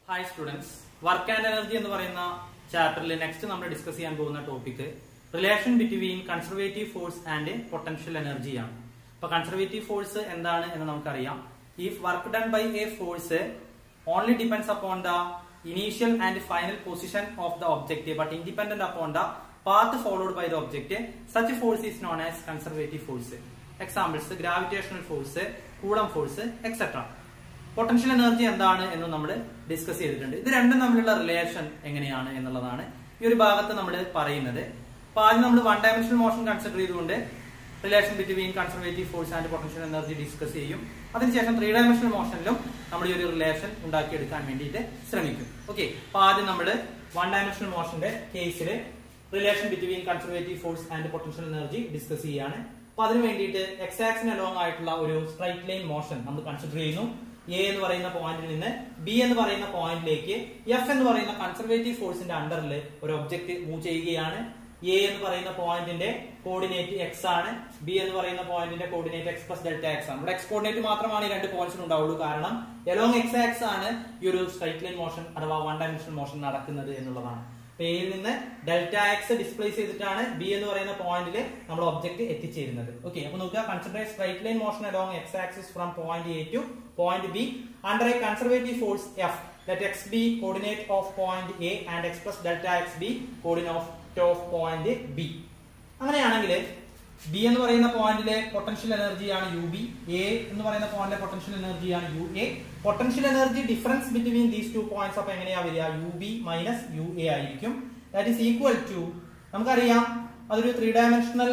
hi students work and energy എന്ന് പറയുന്ന ചാപ്റ്ററിൽ നെക്സ്റ്റ് നമ്മൾ ഡിസ്കസ് ചെയ്യാൻ പോകുന്ന topic relation between conservative force and potential എനർജിയാണ് അപ്പൊ കൺസർവേറ്റീവ് ഫോഴ്സ് എന്താണ് എന്ന് നമുക്കറിയാം if work done by a force only depends upon the initial and final position of the object but independent upon the path followed by the object such force is known as conservative force examples gravitational force coulomb force etcetera potential energy എന്താണ് എന്ന് നമ്മൾ discuss ചെയ്തിട്ടുണ്ട് ഇത് രണ്ടും തമ്മിലുള്ള relation എങ്ങനെയാണ് എന്നുള്ളതാണ് ഈ ഒരു ഭാഗത്ത് നമ്മൾ പറയുന്നത് അപ്പൊ ആദ്യം നമ്മൾ വൺ ഡയമെൻഷണൽ മോഷൻ കൺസിഡർ ചെയ്തുകൊണ്ട് relation between conservative force and potential energy discuss ചെയ്യും അതിനുശേഷം ത്രീ ഡയമെൻഷണൽ മോഷനിലും നമ്മൾ ഈ ഒരു റിലേഷൻ ഉണ്ടാക്കിയെടുക്കാൻ വേണ്ടിയിട്ട് ശ്രമിക്കും ഓക്കെ അപ്പൊ ആദ്യം നമ്മൾ വൺ ഡയമെൻഷണൽ മോഷന്റെ കേസിൽ relation between conservative force and potential energy discuss ചെയ്യാണ് അപ്പൊ അതിന് വേണ്ടിയിട്ട് എക്സ് ആക്സിന് അലോങ് ആയിട്ടുള്ള ഒരു സ്ട്രൈറ്റ് ലൈൻ മോഷൻ നമ്മൾ കൺസിഡർ ചെയ്യുന്നു എ എന്ന് പറയുന്ന പോയിന്റിൽ നിന്ന് ബി എന്ന് പറയുന്ന പോയിന്റിലേക്ക് എഫ് എന്ന് പറയുന്ന കൺസർവേറ്റീവ് ഫോഴ്സിന്റെ അണ്ടറിൽ ഒരു ഒബ്ജക്ട് മൂവ് ചെയ്യുകയാണ് എ എന്ന് പറയുന്ന പോയിന്റിന്റെ കോർഡിനേറ്റ് എക്സ് ആണ് ബി എന്ന് പറയുന്ന പോയിന്റിന്റെ coordinate X plus delta X ആണ് ഇവിടെ എക്സ് കോർഡിനേറ്റ് മാത്രമാണ് ഈ രണ്ട് പോയിന്റ്സിന് ഉണ്ടാവുള്ളൂ കാരണം എലോങ് എക്സ് ആക്സ് ആണ് ഈ ഒരു സ്ട്രൈറ്റ് ലൈൻ മോഷൻ അഥവാ വൺ ഡയമെൻഷണൽ മോഷൻ നടക്കുന്നത് എന്നുള്ളതാണ് എയിൽ നിന്ന് ഡെൽറ്റ എക്സ് ഡിസ്പ്ലേസ് ചെയ്തിട്ടാണ് ബി എന്ന് പറയുന്ന പോയിന്റിൽ നമ്മൾ ഒബ്ജക്ട് എത്തിച്ചേരുന്നത് ഓക്കെ അപ്പൊ നോക്കുക consider straight line motion along X axis from point A to point B under a conservative force F let x be coordinate of point A and x plus delta x be coordinate of point B അങ്ങനെയാണെങ്കിൽ B എന്ന് പറയുന്ന പോയിന്റിലെ potential എനർജിയാണ് U B A എന്ന് പറയുന്ന പോയിന്റിലെ potential എനർജിയാണ് U A potential energy difference between these two points അപ്പൊ എങ്ങനെയാ വരിക U B minus U A ആയിരിക്കും ദാറ്റ് ഈസ് ഈക്വൽ ടു നമുക്കറിയാം അതൊരു ത്രീ ഡയമെൻഷണൽ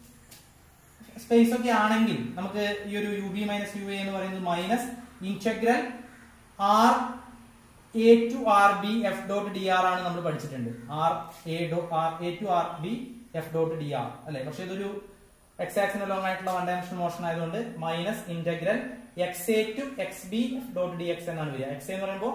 സ്പേസ് ഒക്കെ ആണെങ്കിൽ നമുക്ക് ഈ ഒരു U B minus U A എന്ന് പറയുന്നത് minus integral R A to R B F dot D R ആണ് നമ്മൾ പഠിച്ചിട്ടുണ്ട് ആർ എ ഡോ R A to R B F dot D R അല്ലെ പക്ഷെ ഇതൊരു എക്സ് ആക്സിന് ലോങ് ആയിട്ടുള്ള വൺ ഡയമെൻഷൻ മോഷൻ ആയതുകൊണ്ട് minus integral X A to X B F dot D X എന്നാണ് വരിക എക്സ് എന്ന് പറയുമ്പോൾ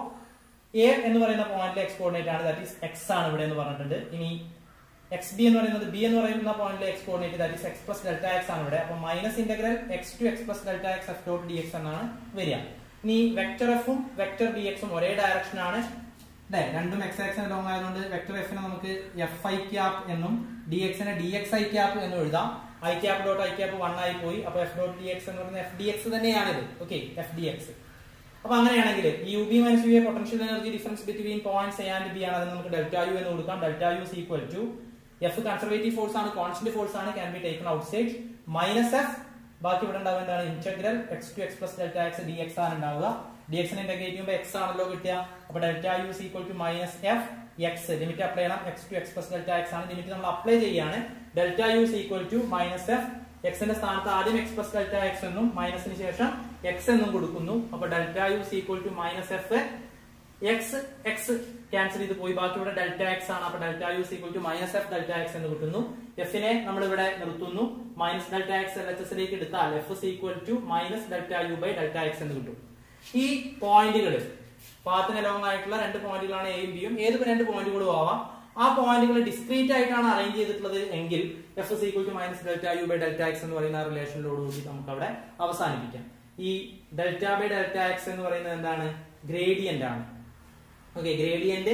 എ എന്ന് പറയുന്ന പോയിന്റിലെ എക്സ് കോർഡിനേറ്റ് ആണ് ദാറ്റ് ഈസ് എക്സ് ആണ് ഇവിടെ എന്ന് പറഞ്ഞിട്ടുണ്ട് ഇനി എക്സ് ബി എന്ന് പറയുന്നത് ബി എന്ന് പറയുന്ന പോയിന്റിലെ X coordinate that is X plus delta X ആണ് ഇവിടെ അപ്പൊ minus integral X to X plus delta X F dot D X എന്നാണ് വരിക ഇനി വെക്ടർ എഫും വെക്ടർ ഡി എക്സും ഒരേ ഡയറക്ഷൻ ആണ് അല്ലെ രണ്ടും എക്സ് ആക്സിന് ലോങ് ആയതുകൊണ്ട് വെക്ടർ എഫിനെ നമുക്ക് എഫ് ഐ ക്യാപ് എന്നും ഡി എക്സിനെ ഡി എക്സ് ഐ ക്യാപ് എന്നും എഴുതാം I cap dot I cap one ആയി പോയി അപ്പൊ എഫ് ഡോട്ട് ഡി എക്സ് എന്ന് പറയുന്നത് എഫ് ഡി എക്സ് തന്നെയാണിത് ഓക്കെ എഫ് ഡി എക്സ് അപ്പൊ അങ്ങനെയാണെങ്കിൽ ഈ U B minus U A potential energy difference between points A and B ആണ് അതിന് നമുക്ക് ഡെൽറ്റ യു എന്ന് കൊടുക്കാം delta U is equal to F conservative force ആണ് കോൺസ്റ്റന്റ് ഫോഴ്സ് ആണ് can be taken outside minus F ബാക്കി ഇവിടെ ഉണ്ടാവുക എന്താണ് integral X to X plus delta X D X ആണ് ഉണ്ടാവുക ഡി എക്സിനെ ഇന്റഗ്രേറ്റ് ചെയ്യുമ്പോൾ എക്സ് ആണല്ലോ കിട്ടുക അപ്പൊ delta U is equal to minus F X limit apply ചെയ്യണം X to X plus delta X ആണ് ലിമിറ്റ് നമ്മൾ അപ്ലൈ ചെയ്യാണ് delta U is equal to minus F എക്സിന്റെ സ്ഥാനത്ത് ആദ്യം എക്സ് പ്ലസ് ഡെൽറ്റ എക്സ് എന്നും മൈനസിന് ശേഷം എക്സ് എന്നും കൊടുക്കുന്നു അപ്പൊ delta U is equal to minus F X X cancel ചെയ്ത് പോയി ബാക്കി ഇവിടെ ഡെൽറ്റ എക്സ് ആണ് അപ്പൊ delta U equal to minus F delta X എന്ന് കിട്ടുന്നു എഫിനെ നമ്മൾ ഇവിടെ നിർത്തുന്നു minus delta X L H എസിലേക്ക് എടുത്താൽ F equal to minus delta U by delta X എന്ന് കിട്ടും ഈ പോയിന്റുകൾ പാത്തിന് ലോങ് ആയിട്ടുള്ള രണ്ട് പോയിന്റുകളാണ് എയും ബിയും ഏത് രണ്ട് പോയിന്റുകളും ആവാം ആ പോയിന്റുകൾ ഡിസ്ക്രീറ്റ് ആയിട്ടാണ് അറേഞ്ച് ചെയ്തിട്ടുള്ളത് എങ്കിൽ F S equal to minus delta U by delta X എന്ന് പറയുന്ന റിലേഷനിലോടുകൂടി നമുക്ക് അവിടെ അവസാനിപ്പിക്കാം ഈ ഡെൽറ്റ ബൈ ഡെൽറ്റ എക്സ് എന്ന് പറയുന്നത് എന്താണ് ഗ്രേഡിയന്റ് ആണ് okay gradient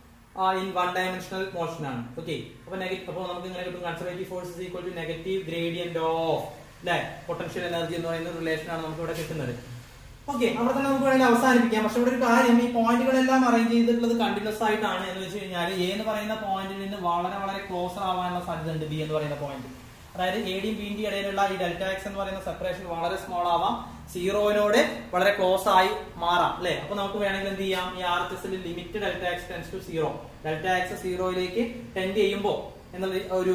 in one dimensional motion ആണ് ഓക്കെ അപ്പൊ നെഗറ്റീവ് അപ്പൊ നമുക്ക് ഇങ്ങനെ കിട്ടും conservative force equal to negative gradient of അല്ലെ പൊട്ടൻഷ്യൽ എനർജി എന്ന് പറയുന്ന റിലേഷൻ ആണ് നമുക്ക് ഇവിടെ കിട്ടുന്നത് ഓക്കെ അവിടെ തന്നെ നമുക്ക് വേണമെങ്കിൽ അവസാനിപ്പിക്കാം പക്ഷെ ഇവിടെ ഒരു കാര്യം ഈ പോയിന്റുകളെല്ലാം അറേഞ്ച് ചെയ്തിട്ടുള്ളത് കണ്ടിന്യൂസ് ആയിട്ടാണ് എന്ന് വെച്ച് കഴിഞ്ഞാൽ എ എന്ന് പറയുന്ന പോയിന്റിൽ നിന്ന് വളരെ വളരെ ക്ലോസർ ആവാനുള്ള സാധ്യത ഉണ്ട് ബി എന്ന് പറയുന്ന പോയിന്റ് അതായത് എ ഡിയും ബിയും ഇടയിലുള്ള ഈ ഡെൽറ്റ എക്സ് എന്ന് പറയുന്ന സെപ്പറേഷൻ വളരെ സ്മോൾ ആവാം സീറോയിനോട് വളരെ ക്ലോസ് ആയി മാറാം അല്ലെ അപ്പൊ നമുക്ക് വേണമെങ്കിൽ എന്ത് ചെയ്യാം ഈ ആർ എച്ച് എസിൽ limit delta x tends to zero delta x സീറോയിലേക്ക് ടെൻഡ് ചെയ്യുമ്പോൾ എന്നുള്ള ഒരു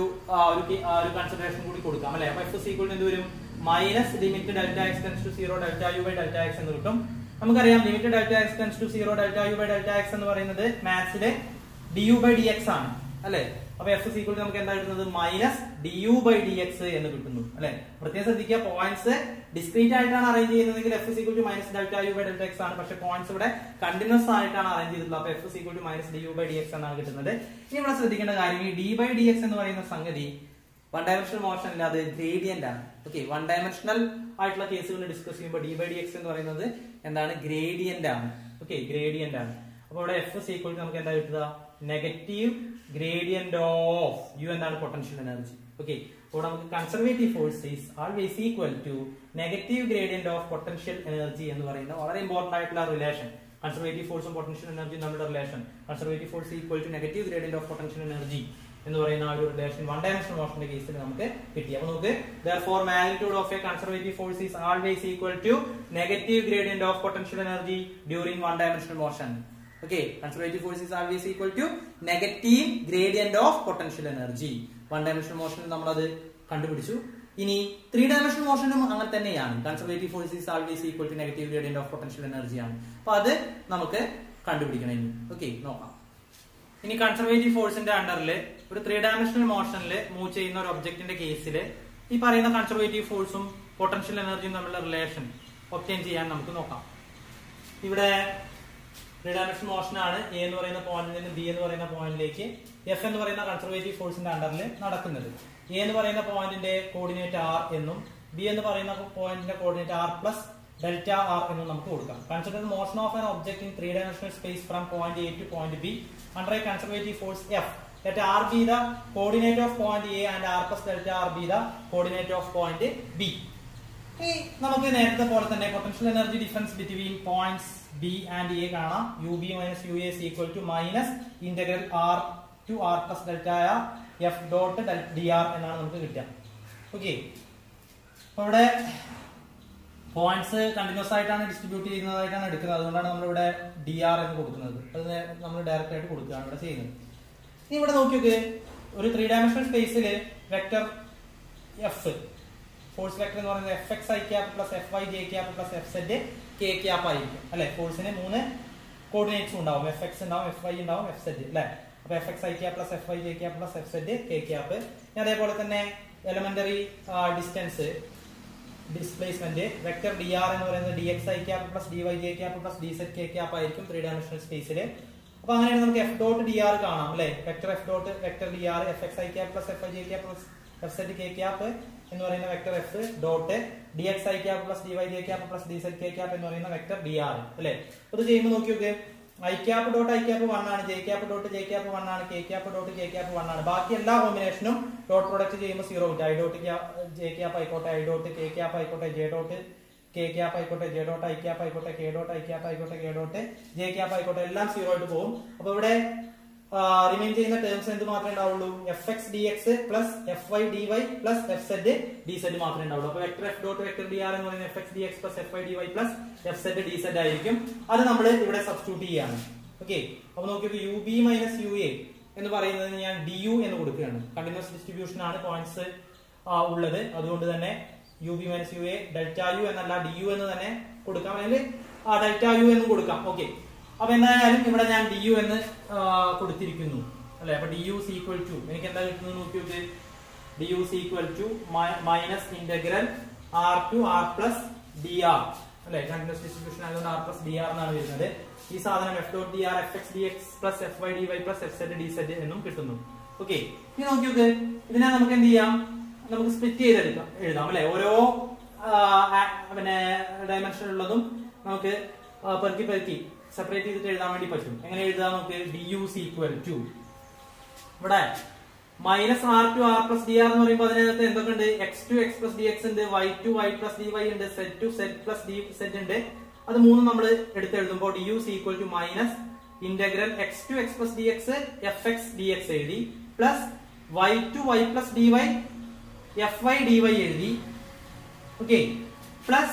ഒരു കൺസിഡറേഷൻ കൂടി കൊടുക്കാം അല്ലെ അപ്പൊ എഫ് സീക്വൽ എന്ത് വരും minus limit delta x tends to zero delta U by delta X എന്ന് കിട്ടും നമുക്കറിയാം limit delta x tends to zero delta U by delta X എന്ന് പറയുന്നത് മാത്സിലെ d u by d X ആണ് അല്ലെ അപ്പൊ എഫ് സീക്വൽ നമുക്ക് എന്താ കിട്ടുന്നത് minus d u by d X എന്ന് കിട്ടുന്നു അല്ലെ പ്രത്യേകം ശ്രദ്ധിക്കുക പോയിന്റ്സ് ഡിസ്ക്രീറ്റ് ആയിട്ടാണ് അറേഞ്ച് ചെയ്യുന്നതെങ്കിൽ f equal to minus delta U by delta X ആണ് പക്ഷെ പോയിന്റ്സ് ഇവിടെ കണ്ടിന്യൂസ് ആയിട്ടാണ് അറേഞ്ച് ചെയ്തിട്ടുള്ളത് അപ്പൊ f equal to minus d u by d X എന്നാണ് കിട്ടുന്നത് ഇനി ഇവിടെ ശ്രദ്ധിക്കേണ്ട കാര്യം ഈ ഡി ബൈ ഡി എക്സ് എന്ന് പറയുന്ന സംഗതി വൺ ഡയമെൻഷണൽ മോഷൻ അല്ല അത് ഗ്രേഡിയന്റ് ആണ് ഓക്കെ വൺ ഡയമെൻഷണൽ ആയിട്ടുള്ള കേസുകൾ ഡിസ്കസ് ചെയ്യുമ്പോൾ ഡി ബൈ ഡി എക്സ് എന്ന് പറയുന്നത് എന്താണ് ഗ്രേഡിയന്റ് ആണ് ഓക്കെ ഗ്രേഡിയന്റ് ആണ് അപ്പൊ ഇവിടെ എഫ് സീക്വൽ നമുക്ക് എന്താ കിട്ടുക നെഗറ്റീവ് ഗ്രേഡിയന്റ് ഓഫ് യു എന്താണ് പൊട്ടൻഷ്യൽ എനർജി ഓക്കെ അപ്പോൾ നമുക്ക് conservative force is always equal to negative gradient of potential energy എന്ന് പറയുന്ന വളരെ ഇമ്പോർട്ടന്റ് ആയിട്ടുള്ള റിലേഷൻ കൺസർവേറ്റീവ് ഫോഴ്സും പൊട്ടൻഷ്യൽ എനർജിയും തമ്മിലുള്ള relation conservative force equal to negative gradient of potential energy എന്ന് പറയുന്ന ആ ഒരു റിലേഷൻ വൺ ഡയമെൻഷണൽ മോഷന്റെ കേസിൽ നമുക്ക് കിട്ടി അപ്പൊ നമുക്ക് therefore magnitude of a conservative force is always equal to negative gradient of potential energy during one dimensional motion okay conservative force is always equal to negative gradient of potential energy one dimensional മോഷനിൽ നമ്മൾ അത് കണ്ടുപിടിച്ചു ഇനി three dimensional മോഷനും അങ്ങനെ തന്നെയാണ് conservative force is always equal to negative gradient of potential energy ആണ് അപ്പൊ അത് നമുക്ക് കണ്ടുപിടിക്കണം ഇനി ഓക്കെ നോക്കാം ഇനി കൺസർവേറ്റീവ് ഫോഴ്സിന്റെ അണ്ടറിൽ ഒരു ത്രീ ഡയമെൻഷണൽ മോഷനിൽ മൂവ് ചെയ്യുന്ന ഒരു ഒബ്ജക്റ്റിന്റെ കേസിൽ ഈ പറയുന്ന കൺസർവേറ്റീവ് ഫോഴ്സും പൊട്ടൻഷ്യൽ എനർജിയും തമ്മിലുള്ള റിലേഷൻ ഒപ്റ്റൈൻ ചെയ്യാൻ നമുക്ക് നോക്കാം ഇവിടെ ത്രീ ഡയമെൻഷൻ മോഷൻ ആണ് എ എന്ന് പറയുന്ന പോയിന്റിൽ നിന്ന് ബി എന്ന് പറയുന്ന പോയിന്റിലേക്ക് എഫ് എന്ന് പറയുന്ന കൺസർവേറ്റീവ് ഫോഴ്സിന്റെ അണ്ടറിൽ നടക്കുന്നത് എ എന്ന് പറയുന്ന പോയിന്റിന്റെ കോർഡിനേറ്റ് ആർ എന്നും ബി എന്ന് പറയുന്ന പോയിന്റിന്റെ coordinate r plus delta r എന്നും നമുക്ക് കൊടുക്കാം consider motion of an object in three dimensional space from point A to point B under a conservative force F let r be the coordinate of point a and r plus delta r be the coordinate of point b ഇനി നമുക്ക് നേരത്തെ പോലെ തന്നെ potential energy difference between points B and A കാണാം u B minus u S equal to minus integral r to r plus delta f dot D r എന്നാണ് നമുക്ക് കിട്ടുക okay അപ്പൊ ഇവിടെ പോയിന്റ്സ് കണ്ടിന്യൂസ് ആയിട്ടാണ് ഡിസ്ട്രിബ്യൂട്ട് ചെയ്യുന്നതായിട്ടാണ് എടുക്കുന്നത് അതുകൊണ്ടാണ് നമ്മൾ ഇവിടെ ഡി ആർ എന്ന് കൊടുക്കുന്നത് അത് നേ- നമ്മൾ ഡയറക്റ്റ് ആയിട്ട് കൊടുക്കുകയാണ് ഇവിടെ ചെയ്യുന്നത് ഇനി ഇവിടെ നോക്കിയൊക്കെ ഒരു ത്രീ ഡയമെൻഷണൽ സ്പേസിൽ വെക്ടർ എഫ് ഫോഴ്സ് വെക്ടർ എന്ന് പറയുന്നത് f x I cap plus f y j cap plus f zed k cap ആയിരിക്കും അല്ലെ ഫോഴ്സിന് മൂന്ന് കോർഡിനേറ്റ്സ് ഉണ്ടാവും എഫ് എക്സ് ഉണ്ടാവും എഫ് ഐ ഉണ്ടാവും എഫ് സെഡ് അല്ലെ അപ്പൊ f x I cap plus f y j cap plus f zed k cap അതേപോലെ തന്നെ elementary distance displacement vector d r എന്ന് പറയുന്നത് d X I cap plus d y j cap plus d zed k cap ആയിരിക്കും three dimensional സ്പേസിൽ അപ്പൊ അങ്ങനെയാണ് നമുക്ക് F dot D r കാണാം അല്ലെ vector f dot vector d r f x I cap plus f y j cap plus f zed k cap എന്ന് പറയുന്ന vector f dot D X I cap plus d y j cap plus d zed k cap എന്ന് പറയുന്ന vector d R അല്ലെ അത് ചെയ്യുമ്പോൾ നോക്കി നോക്ക് i cap dot i cap one ആണ് j cap dot j cap one ആണ് k cap dot k cap one ആണ് ബാക്കി എല്ലാ കോമ്പിനേഷനും ഡോട്ട് പ്രൊഡക്റ്റ് ചെയ്യുമ്പോൾ സീറോ കിട്ടും ഐ ഡോട്ട് ജെ ക്യാപ്പ് ആയിക്കോട്ടെ ഐ ഡോട്ട് കെ ക്യാപ്പ് ആയിക്കോട്ടെ ജെ ഡോട്ട് കെ ക്യാപ്പ് ആയിക്കോട്ടെ ജെ ഡോട്ട് ഐ ക്യാപ്പ് ആയിക്കോട്ടെ കെ ഡോട്ട് ഐ ക്യാപ്പ് ആയിക്കോട്ടെ കെ ഡോട്ട് ജെ ക്യാപ്പ് ആയിക്കോട്ടെ എല്ലാം സീറോ ആയിട്ട് പോകും അപ്പൊ ഇവിടെ റിമൈൻ ചെയ്യുന്ന ടേംസ് എന്ത് മാത്രമേ ഉണ്ടാവുള്ളൂ f x D x plus f y d y plus f zed d zed മാത്രമേ ഉണ്ടാവുള്ളൂ അപ്പൊ vector f dot vector d r എന്ന് പറയുന്നത് f x D x plus f y d y plus f zed d zed ആയിരിക്കും അത് നമ്മൾ ഇവിടെ substitute ചെയ്യാണ് ഓക്കെ അപ്പൊ നോക്കിയപ്പോൾ u B minus U A എന്ന് പറയുന്നത് ഞാൻ ഡി യു എന്ന് കൊടുക്കുകയാണ് കണ്ടിന്യൂസ് ഡിസ്ട്രിബ്യൂഷൻ ആണ് പോയിന്റ്സ് ഉള്ളത് അതുകൊണ്ട് തന്നെ u B minus U A delta u എന്നല്ല ഡി യു എന്ന് തന്നെ കൊടുക്കാം അല്ലെങ്കിൽ ആ ഡെൽറ്റ യു എന്ന് കൊടുക്കാം ഓക്കെ അപ്പൊ എന്തായാലും ഇവിടെ ഞാൻ ഡി യു എന്ന് ആ, കൊടുത്തിരിക്കുന്നു അല്ലെ അപ്പൊ ഡി യു ഈക്വൽ ടു എനിക്ക് എന്താ കിട്ടുന്നത് നോക്കി നോക്ക് d u equal to minus integral r to r plus d R അല്ലെ കണ്ടിന്യൂസ് ഡിസ്ട്രിബ്യൂഷൻ ആയതുകൊണ്ട് ആർ പ്ലസ് ഡി ആർ എന്നാണ് വരുന്നത് ഈ സാധനം f dot D r f x D x plus f y d y plus f zed d zed എന്നും കിട്ടുന്നു okay ഇനി നോക്കി നോക്ക് ഇതിനെ നമുക്ക് എന്ത് ചെയ്യാം നമുക്ക് സ്പ്ലിറ്റ് ചെയ്തെടുക്കാം എഴുതാം അല്ലെ ഓരോ ആ, ആ- പിന്നെ ഡയമെൻഷൻ ഉള്ളതും നമുക്ക് ആ, പെറുക്കി പെറുക്കി സെപ്പറേറ്റ് ചെയ്തിട്ട് എഴുതാൻ വേണ്ടി പറ്റും എങ്ങനെ എഴുതാം നമുക്ക് ഡി യു ഈക്വൽ ടു ഇവിടെ minus r to r plus d r എന്ന് പറയുമ്പോൾ അതിനകത്ത് എന്തൊക്കെ ഉണ്ട് x to X plus d x ഉണ്ട് y to y plus d y ഉണ്ട് zed to zed plus d zed ഉണ്ട് അത് മൂന്നും നമ്മൾ എടുത്ത് എഴുതുമ്പോൾ d u equal to minus integral X to X plus d x f x D x എഴുതി plus y to y plus d Y f y d y എഴുതി okay plus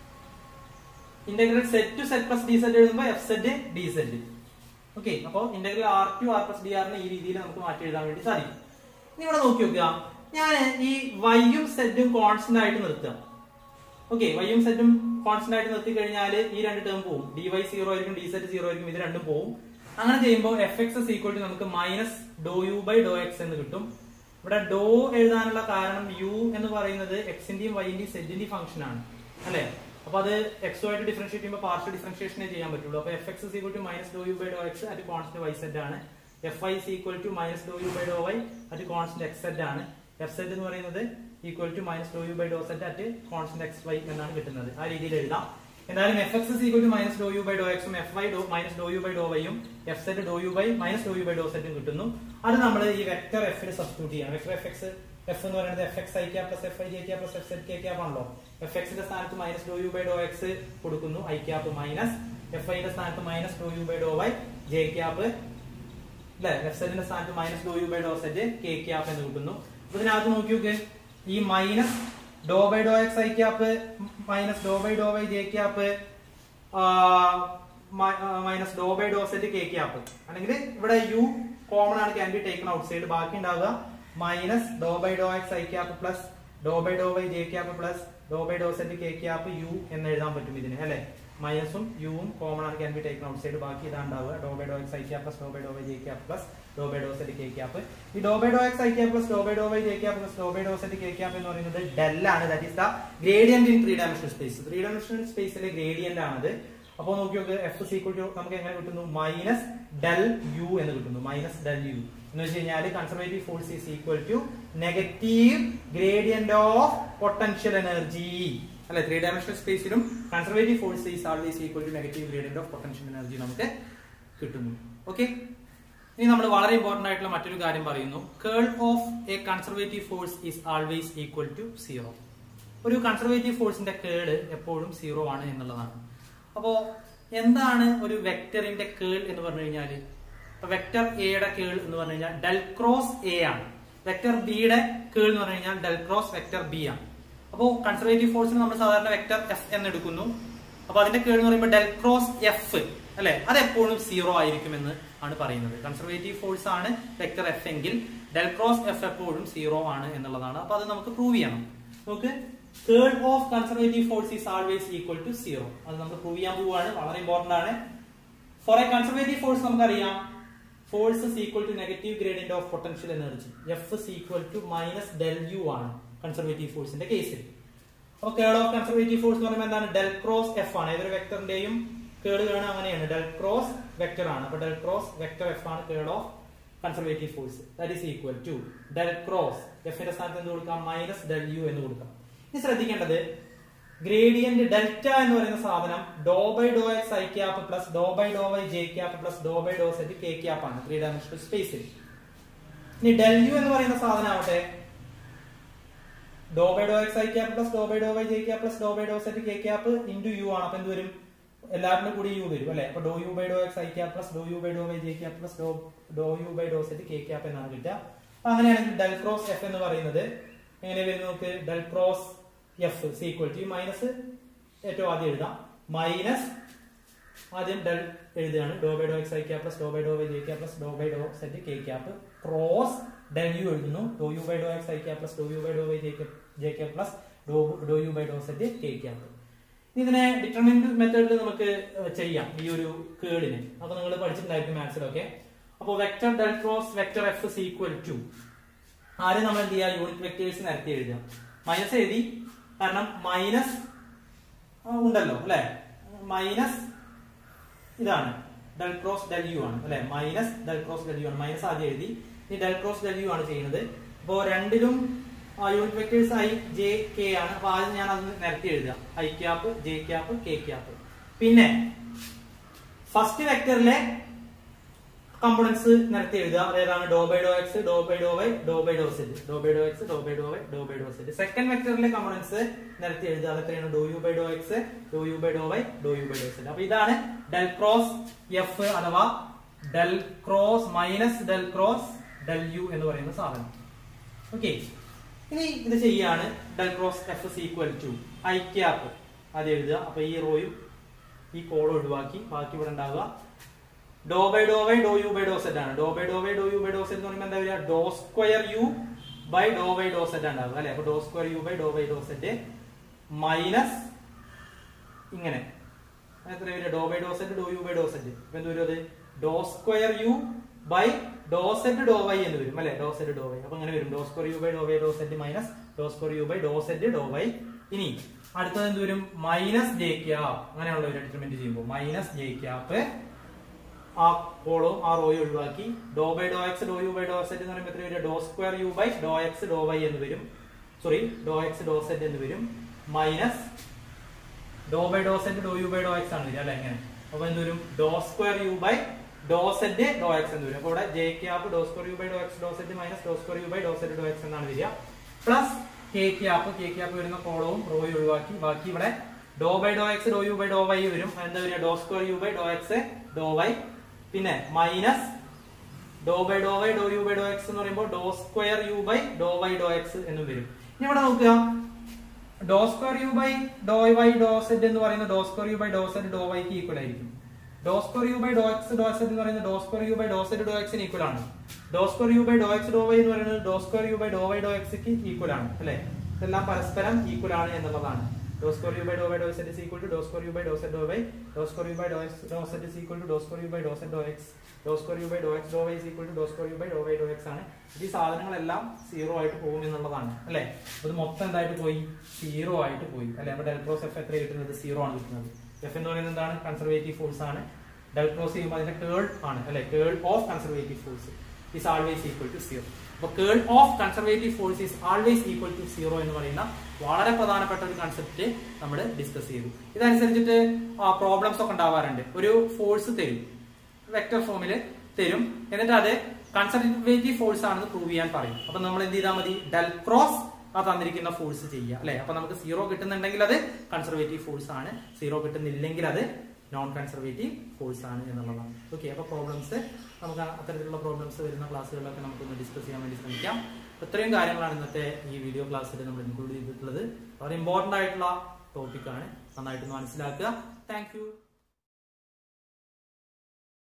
integral zed to zed plus d zed എഴുതുമ്പോൾ f zed d zed okay അപ്പൊ integral r to r plus d ആറിനെ ഈ രീതിയിൽ നമുക്ക് മാറ്റി എഴുതാൻ വേണ്ടി സാധിക്കും ഇനി ഇവിടെ നോക്കി നോക്കുക ഞാൻ ഈ വൈയും സെറ്റും കോൺസ്റ്റന്റ് ആയിട്ട് നിർത്തുക ഓക്കെ വൈയും സെറ്റും കോൺസ്റ്റന്റ് ആയിട്ട് നിർത്തി കഴിഞ്ഞാൽ ഈ രണ്ട് ടേം പോവും ഡി വൈ സീറോ ആയിരിക്കും ഡി സെറ്റ് സീറോ ആയിരിക്കും ഇത് രണ്ടും പോവും അങ്ങനെ ചെയ്യുമ്പോൾ എഫ് എക്സ് ഈക്വൽ ടു നമുക്ക് minus doh u by Dr x എന്ന് കിട്ടും ഇവിടെ ഡോ എഴുതാനുള്ള കാരണം യു എന്ന് പറയുന്നത് എക്സിന്റെയും വൈന്റെയും സെറ്റിന്റെയും ഫംഗ്ഷൻ ആണ് അല്ലെ അപ്പൊ അത് എക്സോ ആയിട്ട് ഡിഫറൻഷിയേറ്റ് ചെയ്യുമ്പോൾ പാർഷ്യൽ ഡിഫറൻഷിയേഷനെ ചെയ്യാൻ പറ്റുള്ളൂ അപ്പൊ f x equal to minus doh u by Dr x അത് കോൺസ്റ്റന്റ് വൈ സെറ്റ് ആണ് f y equal to minus doh u by Dr y അത് കോൺസ്റ്റന്റ് എക്സ് സെറ്റ് ആണ് എഫ് സെറ്റ് എന്ന് പറയുന്നത് equal to minus doh u by Dr zed at constant x y എന്നാണ് കിട്ടുന്നത് ആ രീതിയിൽ എഴുതാം എന്തായാലും f x equal to minus doh u by doh എക്സും f y doh minus doh u by doh വൈയും f zed Dr u by minus doh u by doh സെറ്റും കിട്ടുന്നു അത് നമ്മൾ ഈ വെക്ടർ എഫിൽ സബ്സ്റ്റിറ്റ്യൂട്ട് ചെയ്യാം വെക്ടർ എഫ് എക്സ് എഫ് എന്ന് പറയുന്നത് f x i cap plus f y j cap plus f zed k cap ആണല്ലോ എഫ് എക്സിന്റെ സ്ഥാനത്ത് minus doh u by Dr x കൊടുക്കുന്നു ഐ ക്യാപ്പ് മൈനസ് എഫ് ഐന്റെ സ്ഥാനത്ത് minus doh u by Dr y j cap അല്ലെ f സെറ്റിന്റെ സ്ഥാനത്ത് minus doh u by Dr zed k cap എന്ന് കിട്ടുന്നു അപ്പൊ ഇതിനകത്ത് നോക്കി നോക്ക് ഈ minus Dr by Dr x i cap minus Dr by Dr y j cap minus Dr by Dr zed k cap അല്ലെങ്കിൽ ഇവിടെ യു കോമൺ ആണ് can be taken outside ബാക്കി ഉണ്ടാവുക minus Dr by Dr x i cap plus Dr by Dr y j cap plus Dr by Dr zed k cap u എന്ന് എഴുതാൻ പറ്റും ഇതിന് അല്ലെ മൈനസും യുവും കോമൺ ആണ് can be taken outside ബാക്കി ഇതാ ഉണ്ടാവുക ഡോ by Dr x i cap plus Dr by Dr y j cap plus Dr by Dr zed k cap ഈ doh by Dr x i cap plus Dr by Dr y j cap plus Dr by Dr zed k cap എന്ന് പറയുന്നത് del ആണ് that is the gradient in three dimensional space three dimensional സ്പേസിലെ gradient ആണത് അപ്പോൾ നോക്കി നോക്ക് F equal to നമുക്ക് എങ്ങനെ കിട്ടുന്നു മൈനസ് ഡെൽ യു എന്ന് കിട്ടുന്നു മൈനസ് ഡെൽ യു എന്ന് വെച്ച് കഴിഞ്ഞാൽ conservative force is equal to negative gradient of potential energy അല്ലെ ത്രീ ഡയമെൻഷണൽ സ്പേസിലും conservative force is always equal to negative gradient of potential energy നമുക്ക് കിട്ടുന്നു ഓക്കെ ഇനി നമ്മൾ വളരെ ഇമ്പോർട്ടന്റ് ആയിട്ടുള്ള മറ്റൊരു കാര്യം പറയുന്നു curl of a conservative force is always equal to zero ഒരു കൺസർവേറ്റീവ് ഫോഴ്സിന്റെ കേള് എപ്പോഴും സീറോ ആണ് എന്നുള്ളതാണ് അപ്പോ എന്താണ് ഒരു വെക്ടറിന്റെ കേൾ എന്ന് പറഞ്ഞു കഴിഞ്ഞാല് വെക്ടർ എയുടെ കേൾ എന്ന് പറഞ്ഞു കഴിഞ്ഞാൽ ഡെൽ ക്രോസ് എ ആണ് വെക്ടർ ബിയുടെ കേൾ എന്ന് പറഞ്ഞു കഴിഞ്ഞാൽ ഡെൽ ക്രോസ് വെക്ടർ ബി ആണ് അപ്പോൾ കൺസർവേറ്റീവ് ഫോഴ്സിന് നമ്മൾ സാധാരണ വെക്ടർ എഫ് എന്ന് എടുക്കുന്നു അപ്പൊ അതിന്റെ കേൾ എന്ന് പറയുമ്പോൾ ഡെൽ ക്രോസ് എഫ് അല്ലെ അത് എപ്പോഴും സീറോ ആയിരിക്കുമെന്ന് ആണ് പറയുന്നത് കൺസർവേറ്റീവ് ഫോഴ്സ് ആണ് വെക്ടർ എഫ് എങ്കിൽ ഡെൽ ക്രോസ് എഫ് എപ്പോഴും സീറോ ആണ് എന്നുള്ളതാണ് അപ്പൊ അത് നമുക്ക് പ്രൂവ് ചെയ്യണം നമുക്ക് curl of conservative force is always equal to zero അത് നമ്മൾ പ്രൂവ് ചെയ്യാൻ പോവുകയാണ് വളരെ ഇമ്പോർട്ടന്റ് ആണ് ഫോർ എ കൺസർവേറ്റീവ് ഫോഴ്സ് നമുക്കറിയാം force is equal to negative gradient of potential energy f is equal to minus del u ആണ് conservative ഫോഴ്സിന്റെ കേസിൽ അപ്പൊ കേൾ ഓഫ് കൺസർവേറ്റീവ് ഫോഴ്സ് എന്ന് പറയുമ്പോൾ എന്താണ് ഡെൽ ക്രോസ് എഫ് ആണ് ഏതൊരു വെക്ടറിന്റെയും കേൾ കാണുക അങ്ങനെയാണ് ഡെൽ ക്രോസ് വെക്ടർ ആണ് അപ്പൊ ഡെൽ ക്രോസ് വെക്ടർ എഫ് ആണ് curl of conservative force that is equal to del cross എഫിന്റെ സ്ഥാനത്ത് എന്ത് കൊടുക്കാം മൈനസ് ഡെൽ യു എന്ന് കൊടുക്കാം ഇനി ശ്രദ്ധിക്കേണ്ടത് ഗ്രേഡിയന്റ് ഡെൽറ്റ എന്ന് പറയുന്ന സാധനം doe by Dr x i cap plus Dr by Dr y j cap plus Dr by Dr zed k cap ആണ് ത്രീ ഡയമെൻഷണൽ സ്പേസിൽ ഇനി ഡെൽ യു എന്ന് പറയുന്ന സാധനം ആവട്ടെ doe by Dr x i cap plus Dr by Dr y j cap plus Dr by Dr zed k cap into u ആണ് അപ്പൊ എന്ത് വരും എല്ലാവരുടെ കൂടി യു വരും അല്ലെ അപ്പൊ doe u by Dr x i cap plus doe u by Dr y j cap plus doe doe u by Dr zed k cap എന്നാണ് കിട്ടുക അപ്പൊ അങ്ങനെയാണെങ്കിൽ ഡെൽ ക്രോസ് എഫ് എന്ന് പറയുന്നത് എങ്ങനെ വരും നമുക്ക് del cross f equal to minus ഏറ്റവും ആദ്യം എഴുതാം മൈനസ് ആദ്യം ഡെൽ എഴുതുകയാണ് doe by Dr x i cap plus Dr by Dr y j cap plus Dr by Dr zed k cap cross del u എഴുതുന്നു doe u by Dr x i cap plus doe u by Dr y j j cap plus doe doe u by Dr zed k cap ഇതിനെ determinant മെത്തേഡിൽ നമുക്ക് ചെയ്യാം ഈ ഒരു കേളിന് അപ്പൊ നിങ്ങൾ പഠിച്ചിട്ടുണ്ടായിരിക്കും മാത്സിലൊക്കെ അപ്പോൾ vector del cross vector f is equal to ആദ്യം നമ്മൾ എന്ത് ചെയ്യുക യൂണിറ്റ് വെക്ടേഴ്സ് നിരത്തി എഴുതുക മൈനസ് എഴുതി കാരണം മൈനസ് ഉണ്ടല്ലോ അല്ലെ മൈനസ് ഇതാണ് ഡെൽ ക്രോസ് ഡെൽ യു ആണ് അല്ലെ minus del cross del u ആണ് മൈനസ് ആദ്യം എഴുതി ഇനി ഡെൽ ക്രോസ് ഡെൽ യു ആണ് ചെയ്യുന്നത് അപ്പോ രണ്ടിലും unit vectors i j k ആണ് അപ്പൊ ആദ്യം ഞാൻ അത് നിരത്തി എഴുതുക i cap j cap k cap പിന്നെ ഫസ്റ്റ് വെക്ടറിലെ കമ്പോണൻസ് നിരത്തി എഴുതുക അതേതാണ് doe by Dr x doe by Dr y doe by Dr zed doe by Dr x doe by Dr y doe by Dr zed second വെക്ടറിലെ components നിരത്തി എഴുതുക അതെത്രയാണ് doe u by Dr x doe u by Dr y doe u by Dr zed അപ്പൊ ഇതാണ് del cross f അഥവാ del cross minus del cross del u എന്ന് പറയുന്ന സാധനം ഓക്കെ ഇനി ഇത് ചെയ്യാണ് del cross f equal to i cap അത് എഴുതുക അപ്പൊ ഈ റോയും ഈ കോളും ഒഴിവാക്കി ബാക്കി ഇവിടെ ഉണ്ടാവുക ഡോ by Dr y doe u by Dr zed ആണ് doe by Dr y doe u by Dr zed എന്ന് പറയുമ്പോൾ എന്താ വരിക doe square u by doe by Dr zed ഉണ്ടാവുക അല്ലെ അപ്പൊ doe square u by doe by Dr zed minus ഇങ്ങനെ എത്ര വരിക doe by Dr zed Dr u by Dr zed ഇപ്പൊ എന്ത് വരും അത് doe square u by Dr zed doe y എന്ന് വരും അല്ലെ ഡോ സെറ്റ് ഡോ വൈ അപ്പൊ അങ്ങനെ വരും doe square u by Dr y doe zed minus doe square u by Dr zed doe y ഇനി അടുത്തത് എന്ത് വരും മൈനസ് ജെ ക്യാപ്പ് അങ്ങനെയുള്ള ഒരു എക്സ്പെരിമെന്റ് ചെയ്യുമ്പോൾ മൈനസ് ജെ ക്യാപ്പ് ആ കോളും ആ റോയും ഒഴിവാക്കി doe by Dr x doe u by Dr zed എന്ന് പറയുമ്പോൾ എത്ര വരും doe square u by Dr x doe y എന്ന് വരും sorry doe x doe zed എന്ന് വരും minus Dr by Dr zed Dr u by Dr x ആണ് വരിക അല്ലെ എങ്ങനെ അപ്പൊ എന്ത് വരും doe square u by Dr zed doe x എന്ന് വരും അപ്പൊ ഇവിടെ j cap doe square u by Dr x doe zed minus doe square u by Dr zed doe x എന്നാണ് വരിക plus k cap k cap വരുന്ന കോളവും റോയും ഒഴിവാക്കി ബാക്കി ഇവിടെ doe by Dr x doe u by Dr y വരും എന്താ വരിക doe square u by Dr x doe y പിന്നെ minus Dr by Dr y doe u by Dr x എന്ന് പറയുമ്പോൾ doe square u by Dr y doe x എന്ന് വരും ഇനി ഇവിടെ നോക്കുക doe square u by Dr y doe zed എന്ന് പറയുന്ന doe square u by Dr zed doe വൈക്ക് ഈക്വൽ ആയിരിക്കും doe square u by Dr x doe zed എന്ന് പറയുന്നത് doe square u by Dr zed doe എക്സിന് equal ആണ് doe square u by Dr x doe y എന്ന് പറയുന്നത് doe square u by Dr y doe എക്സ്ക്ക് equal ആണ് അല്ലെ ഇതെല്ലാം പരസ്പരം ഈക്വൽ ആണ് എന്നുള്ളതാണ് doe square u by Dr y doe zed is equal to doe square u by Dr zed doe y doe square u by Dr x doe zed is equal to doe square u by Dr zed doe x doe square u by Dr x doe y is equal to doe square u by Dr y doe x ആണ് ഈ സാധനങ്ങളെല്ലാം zero ആയിട്ട് പോകും എന്നുള്ളതാണ് അല്ലെ അത് മൊത്തം എന്തായിട്ട് പോയി സീറോ ആയിട്ട് പോയി അല്ലെ അപ്പൊ ഡെൽ ക്രോസ് എഫ് എത്ര കിട്ടുന്നത് സീറോ ആണ് കിട്ടുന്നത് എഫ് എന്ന് പറയുന്നത് എന്താണ് കൺസർവേറ്റീവ് ഫോഴ്സ് ആണ് ഡെൽ ക്രോസ് ചെയ്യുമ്പോൾ അതിന്റെ കേൾ ആണ് അല്ലെ curl of conservative force is always equal to zero അപ്പൊ curl of conservative force is always equal to zero എന്ന് പറയുന്ന വളരെ പ്രധാനപ്പെട്ട ഒരു കൺസെപ്റ്റ് നമ്മൾ ഡിസ്കസ് ചെയ്തു ഇതനുസരിച്ചിട്ട് പ്രോബ്ലംസ് ഒക്കെ ഉണ്ടാവാറുണ്ട് ഒരു ഫോഴ്സ് തരും വെക്ടർ ഫോമിൽ തരും എന്നിട്ട് അത് കൺസർവേറ്റീവ് ഫോഴ്സ് ആണെന്ന് പ്രൂവ് ചെയ്യാൻ പറയും അപ്പൊ നമ്മൾ എന്ത് ചെയ്താൽ മതി ഡെൽ ക്രോസ് ആ തന്നിരിക്കുന്ന ഫോഴ്സ് ചെയ്യുക അല്ലെ അപ്പൊ നമുക്ക് സീറോ കിട്ടുന്നുണ്ടെങ്കിൽ അത് കൺസർവേറ്റീവ് ഫോഴ്സ് ആണ് സീറോ കിട്ടുന്നില്ലെങ്കിൽ അത് നോൺ കൺസർവേറ്റീവ് ഫോഴ്സ് ആണ് എന്നുള്ളതാണ് ഓക്കെ അപ്പൊ പ്രോബ്ലംസ് നമുക്ക് അത്തരത്തിലുള്ള പ്രോബ്ലംസ് വരുന്ന ക്ലാസ്സുകളിലൊക്കെ നമുക്കൊന്ന് ഡിസ്കസ് ചെയ്യാൻ വേണ്ടി ശ്രമിക്കാം അപ്പൊ ഇത്രയും കാര്യങ്ങളാണ് ഇന്നത്തെ ഈ വീഡിയോ ക്ലാസ്സിൽ നമ്മൾ ഇൻക്ലൂഡ് ചെയ്തിട്ടുള്ളത് വളരെ ഇമ്പോർട്ടന്റ് ആയിട്ടുള്ള ടോപ്പിക്കാണ് നന്നായിട്ട് മനസ്സിലാക്കുക താങ്ക്